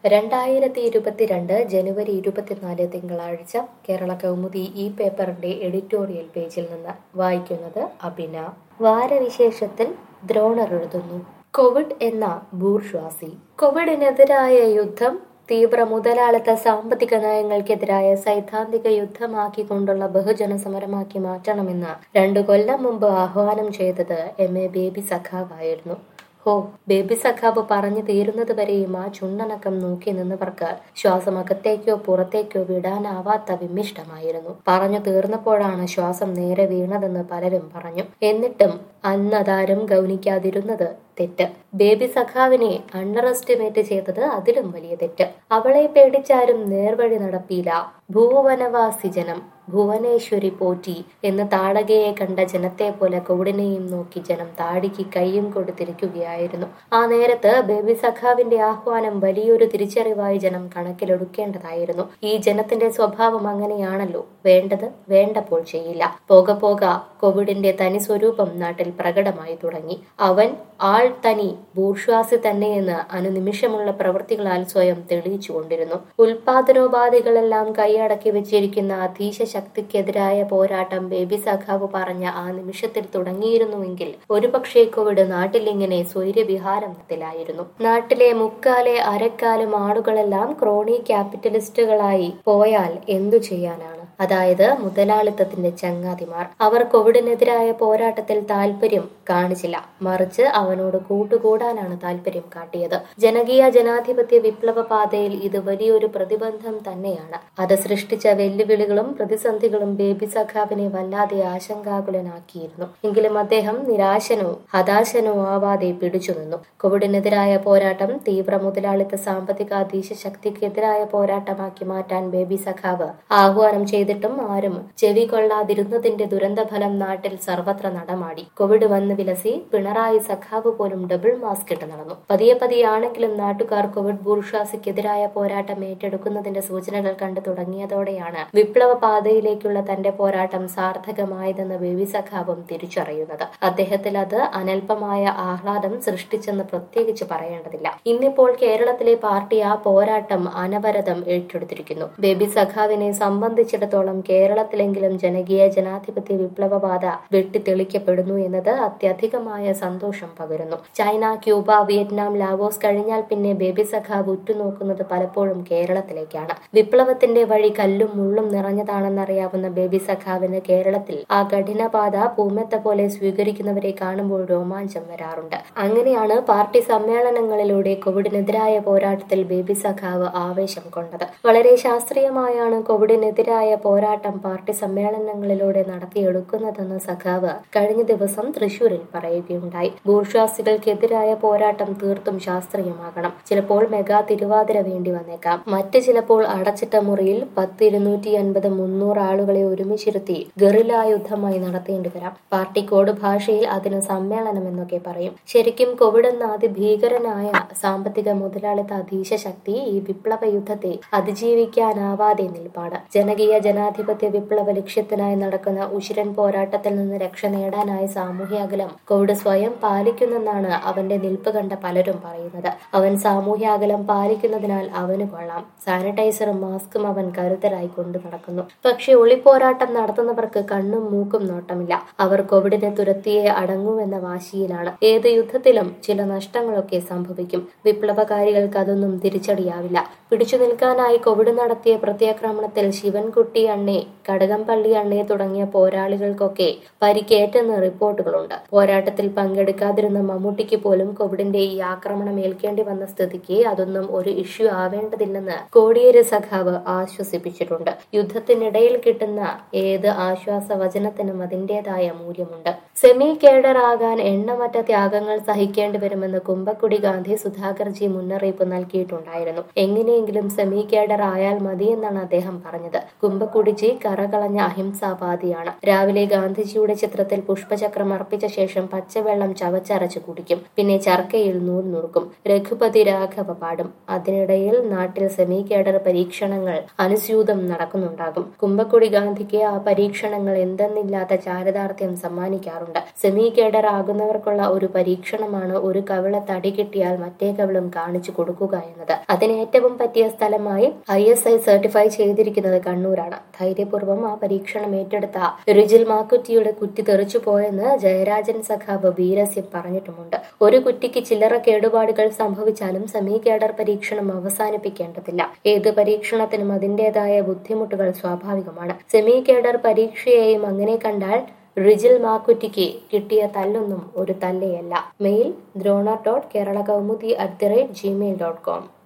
രണ്ടായിരത്തി ഇരുപത്തിരണ്ട് ജനുവരി ഇരുപത്തിനാല് തിങ്കളാഴ്ച കേരള കൗമുദി ഈ പേപ്പറിന്റെ എഡിറ്റോറിയൽ പേജിൽ നിന്ന് വായിക്കുന്നത് അഭിന വാരവിശേഷത്തിൽ ദ്രോണർ എഴുതുന്നു കോവിഡ് എന്ന ബൂർഷ്വാസി കോവിഡിനെതിരായ യുദ്ധം തീവ്ര മുതലാളിത്ത സാമ്പത്തിക നയങ്ങൾക്കെതിരായ സൈദ്ധാന്തിക യുദ്ധമാക്കിക്കൊണ്ടുള്ള ബഹുജന സമരമാക്കി മാറ്റണമെന്ന് രണ്ടു കൊല്ലം മുമ്പ് ആഹ്വാനം ചെയ്തത് എം എ ബേബി സഖാവായിരുന്നു ഹോ ബേബി സഖാബ് പറഞ്ഞു തീരുന്നത് വരെയും ആ ചുണ്ടനക്കം നോക്കി നിന്നവർക്ക് ശ്വാസം അകത്തേക്കോ പുറത്തേക്കോ വിടാനാവാത്ത വിമ്മിഷ്ടമായിരുന്നു പറഞ്ഞു തീർന്നപ്പോഴാണ് ശ്വാസം നേരെ വീണതെന്ന് പലരും പറഞ്ഞു എന്നിട്ടും അന്നതാരും ഗൗനിക്കാതിരുന്നത് തെറ്റ് ബേബി സഖാവിനെ അണ്ടർ എസ്റ്റിമേറ്റ് ചെയ്തത് അതിലും വലിയ തെറ്റ് അവളെ പേടിച്ചാരും നേർവഴി നടപ്പിയില്ല ഭൂവനവാസി ജനം ഭുവനേശ്വരി പോറ്റി എന്ന് താടകയെ കണ്ട ജനത്തെ പോലെ കോവിഡിനെയും നോക്കി ജനം താടിക്ക് കൈയും കൊടുത്തിരിക്കുകയായിരുന്നു ആ നേരത്ത് ബേബി സഖാവിന്റെ ആഹ്വാനം വലിയൊരു തിരിച്ചറിവായി ജനം കണക്കിലെടുക്കേണ്ടതായിരുന്നു ഈ ജനത്തിന്റെ സ്വഭാവം അങ്ങനെയാണല്ലോ വേണ്ടത് വേണ്ടപ്പോൾ ചെയ്യില്ല പോക പോക കോവിഡിന്റെ തനി സ്വരൂപം നാട്ടിൽ പ്രകടമായി തുടങ്ങി അവൻ ആൾ തനി ബൂർഷ്വാസി തന്നെയെന്ന് അനുനിമിഷമുള്ള പ്രവൃത്തികളാൽ സ്വയം തെളിയിച്ചുകൊണ്ടിരുന്നു ഉൽപാദനോപാധികളെല്ലാം കൈയടക്കി വെച്ചിരിക്കുന്ന അധീശ ശക്തിക്കെതിരായ പോരാട്ടം ബേബി സഖാവ് പറഞ്ഞ ആ നിമിഷത്തിൽ തുടങ്ങിയിരുന്നുവെങ്കിൽ ഒരുപക്ഷേ കോവിഡ് നാട്ടിലിങ്ങനെ സ്വൈര്യവിഹാരത്തിലായിരുന്നു നാട്ടിലെ മുക്കാലെ അരക്കാലും ആളുകളെല്ലാം ക്രോണി ക്യാപിറ്റലിസ്റ്റുകളായി പോയാൽ എന്തു ചെയ്യാനാണ് അതായത് മുതലാളിത്തത്തിന്റെ ചങ്ങാതിമാർ അവർ കോവിഡിനെതിരായ പോരാട്ടത്തിൽ താല്പര്യം കാണിച്ചില്ല മറിച്ച് അവനോട് കൂട്ടുകൂടാനാണ് താല്പര്യം കാട്ടിയത് ജനകീയ ജനാധിപത്യ വിപ്ലവ പാതയിൽ ഇത് വലിയൊരു പ്രതിബന്ധം തന്നെയാണ് അത് സൃഷ്ടിച്ച വെല്ലുവിളികളും പ്രതിസന്ധികളും ബേബി സഖാവിനെ വല്ലാതെ ആശങ്കാകുലനാക്കിയിരുന്നു എങ്കിലും അദ്ദേഹം നിരാശനോ ഹതാശനോ ആവാതെ പിടിച്ചു നിന്നു കോവിഡിനെതിരായ പോരാട്ടം തീവ്ര മുതലാളിത്ത സാമ്പത്തിക അധീശ ശക്തിക്കെതിരായ പോരാട്ടമാക്കി മാറ്റാൻ ബേബി സഖാവ് ആഹ്വാനം ചെയ്തിട്ടും ആരും ചെവി കൊള്ളാതിരുന്നതിന്റെ ദുരന്തഫലം നാട്ടിൽ സർവത്ര നടമാടി കോവിഡ് വന്ന് വിലസി പിണറായി സഖാവ് പോലും ഡബിൾ മാസ്ക് ഇട്ട് നടന്നു പതിയെ പതിയാണെങ്കിലും നാട്ടുകാർ കോവിഡ് ബൂർഷാസിക്കെതിരായ പോരാട്ടം ഏറ്റെടുക്കുന്നതിന്റെ സൂചനകൾ കണ്ടു തുടങ്ങിയതോടെയാണ് വിപ്ലവ പാതയിലേക്കുള്ള തന്റെ പോരാട്ടം സാർത്ഥകമായതെന്ന് ബേബി സഖാവും തിരിച്ചറിയുന്നത് അദ്ദേഹത്തിൽ അത് അനൽപമായ ആഹ്ലാദം സൃഷ്ടിച്ചെന്ന് പ്രത്യേകിച്ച് പറയേണ്ടതില്ല ഇന്നിപ്പോൾ കേരളത്തിലെ പാർട്ടി ആ പോരാട്ടം അനവരതം ഏറ്റെടുത്തിരിക്കുന്നു ബേബി സഖാവിനെ സംബന്ധിച്ചിടത്തോളം കേരളത്തിലെങ്കിലും ജനകീയ ജനാധിപത്യ വിപ്ലവപാത വെട്ടിത്തെളിക്കപ്പെടുന്നു എന്നത് അത്യധികമായ സന്തോഷം പകരുന്നു ചൈന ക്യൂബ വിയറ്റ്നാം ലാവോസ് കഴിഞ്ഞാൽ പിന്നെ ബേബി സഖാവ് ഉറ്റുനോക്കുന്നത് പലപ്പോഴും കേരളത്തിലേക്കാണ് വിപ്ലവത്തിന്റെ വഴി കല്ലും മുള്ളും നിറഞ്ഞതാണെന്നറിയാവുന്ന ബേബി സഖാവിന് കേരളത്തിൽ ആ കഠിനപാത പൂമെത്ത പോലെ സ്വീകരിക്കുന്നവരെ കാണുമ്പോൾ രോമാഞ്ചം വരാറുണ്ട് അങ്ങനെയാണ് പാർട്ടി സമ്മേളനങ്ങളിലൂടെ കോവിഡിനെതിരായ പോരാട്ടത്തിൽ ബേബി സഖാവ് ആവേശം കൊണ്ടത് വളരെ ശാസ്ത്രീയമായാണ് കോവിഡിനെതിരായ പോരാട്ടം പാർട്ടി സമ്മേളനങ്ങളിലൂടെ നടത്തിയെടുക്കുന്നതെന്ന് സഖാവ് കഴിഞ്ഞ ദിവസം തൃശൂരിൽ പറയുകയുണ്ടായി ബൂർഷ്വാസികൾക്കെതിരായ പോരാട്ടം തീർത്തും ശാസ്ത്രീയമാകണം ചിലപ്പോൾ മെഗാ തിരുവാതിര വേണ്ടി വന്നേക്കാം മറ്റ് ചിലപ്പോൾ അടച്ചിട്ട മുറിയിൽ പത്ത് ഇരുന്നൂറ്റി അൻപത് മുന്നൂറ് ആളുകളെ ഒരുമിച്ചിരുത്തി ഗറില യുദ്ധമായി നടത്തേണ്ടി വരാം പാർട്ടി കോഡ് ഭാഷയിൽ അതിന് സമ്മേളനം എന്നൊക്കെ പറയും ശരിക്കും കോവിഡ് എന്ന അതിഭീകരനായ സാമ്പത്തിക മുതലാളിത്ത അധീശ ശക്തി ഈ വിപ്ലവ യുദ്ധത്തെ അതിജീവിക്കാനാവാതെ നിൽപ്പാണ് ജനകീയ ജനാധിപത്യ വിപ്ലവ ലക്ഷ്യത്തിനായി നടക്കുന്ന ഉശിരൻ പോരാട്ടത്തിൽ നിന്ന് രക്ഷ നേടാനായി സാമൂഹ്യ അകലം കോവിഡ് സ്വയം പാലിക്കുന്നെന്നാണ് അവന്റെ നിൽപ്പ് കണ്ട പലരും പറയുന്നത് അവൻ സാമൂഹ്യ അകലം പാലിക്കുന്നതിനാൽ അവന് കൊള്ളാം സാനിറ്റൈസറും മാസ്കും അവൻ കരുതലായി കൊണ്ടു നടക്കുന്നു പക്ഷെ ഒളിപ്പോരാട്ടം നടത്തുന്നവർക്ക് കണ്ണും മൂക്കും നോട്ടമില്ല അവർ കോവിഡിനെ തുരത്തിയേ അടങ്ങുമെന്ന വാശിയിലാണ് ഏത് യുദ്ധത്തിലും ചില നഷ്ടങ്ങളൊക്കെ സംഭവിക്കും വിപ്ലവകാരികൾക്ക് അതൊന്നും തിരിച്ചടിയാവില്ല പിടിച്ചു നിൽക്കാനായി കോവിഡ് നടത്തിയ പ്രത്യാക്രമണത്തിൽ ശിവൻകുട്ടി അണ്ണെ കടകംപള്ളി അണ്ണെ തുടങ്ങിയ പോരാളികൾക്കൊക്കെ പരിക്കേറ്റെന്ന് റിപ്പോർട്ടുകളുണ്ട് പോരാട്ടത്തിൽ പങ്കെടുക്കാതിരുന്ന മമ്മൂട്ടിക്ക് പോലും കോവിഡിന്റെ ഈ ആക്രമണം ഏൽക്കേണ്ടി വന്ന സ്ഥിതിക്ക് അതൊന്നും ഒരു ഇഷ്യൂ ആവേണ്ടതില്ലെന്ന് കോടിയേരി സഖാവ് ആശ്വസിപ്പിച്ചിട്ടുണ്ട് യുദ്ധത്തിനിടയിൽ കിട്ടുന്ന ഏത് ആശ്വാസ വചനത്തിനും അതിന്റേതായ മൂല്യമുണ്ട് സെമി കേഡർ ആകാൻ എണ്ണമറ്റ ത്യാഗങ്ങൾ സഹിക്കേണ്ടി വരുമെന്ന് കുമ്പക്കുടി ഗാന്ധി സുധാകർജി മുന്നറിയിപ്പ് നൽകിയിട്ടുണ്ടായിരുന്നു എങ്ങനെയെങ്കിലും സെമി കേഡർ ആയാൽ മതിയെന്നാണ് അദ്ദേഹം പറഞ്ഞത് കുമ്പക്കുടി കുടിജി കറകളഞ്ഞ അഹിംസാവാദിയാണ് രാവിലെ ഗാന്ധിജിയുടെ ചിത്രത്തിൽ പുഷ്പചക്രം അർപ്പിച്ച ശേഷം പച്ചവെള്ളം ചവച്ചരച്ച് കുടിക്കും പിന്നെ ചർക്കയിൽ നൂൽ നുറുക്കും രഘുപതി രാഘവ പാടും അതിനിടയിൽ നാട്ടിൽ സെമി കേഡർ പരീക്ഷണങ്ങൾ അനുസ്യൂതം നടക്കുന്നുണ്ടാകും കുമ്പക്കുടി ഗാന്ധിക്ക് ആ പരീക്ഷണങ്ങൾ എന്തെന്നില്ലാത്ത ചാരിതാർത്ഥ്യം സമ്മാനിക്കാറുണ്ട് സെമി കേഡർ ആകുന്നവർക്കുള്ള ഒരു പരീക്ഷണമാണ് ഒരു കവിള തടി കിട്ടിയാൽ മറ്റേ കവിളും കാണിച്ചു കൊടുക്കുക എന്നത് അതിന് ഏറ്റവും പറ്റിയ സ്ഥലമായി ഐ എസ് ഐ സർട്ടിഫൈ ചെയ്തിരിക്കുന്നത് കണ്ണൂരാണ് ധൈര്യപൂർവ്വം ആ പരീക്ഷണം ഏറ്റെടുത്ത രുജിൽ മാക്കുറ്റിയുടെ കുറ്റി തെറിച്ചു പോയെന്ന് ജയരാജൻ സഖാബ് വീരസ്യം പറഞ്ഞിട്ടുമുണ്ട് ഒരു കുറ്റിക്ക് ചില്ലറ കേടുപാടുകൾ സംഭവിച്ചാലും സെമി കേഡർ പരീക്ഷണം അവസാനിപ്പിക്കേണ്ടതില്ല ഏത് പരീക്ഷണത്തിനും അതിന്റേതായ ബുദ്ധിമുട്ടുകൾ സ്വാഭാവികമാണ് സെമി കേഡർ പരീക്ഷയെയും അങ്ങനെ കണ്ടാൽ റിജിൽ മാക്കുറ്റിക്ക് കിട്ടിയ തല്ലൊന്നും ഒരു തല്ലയല്ല മെയിൽ ദ്രോണർ dot Kerala Kaumudi at the rate Gmail dot com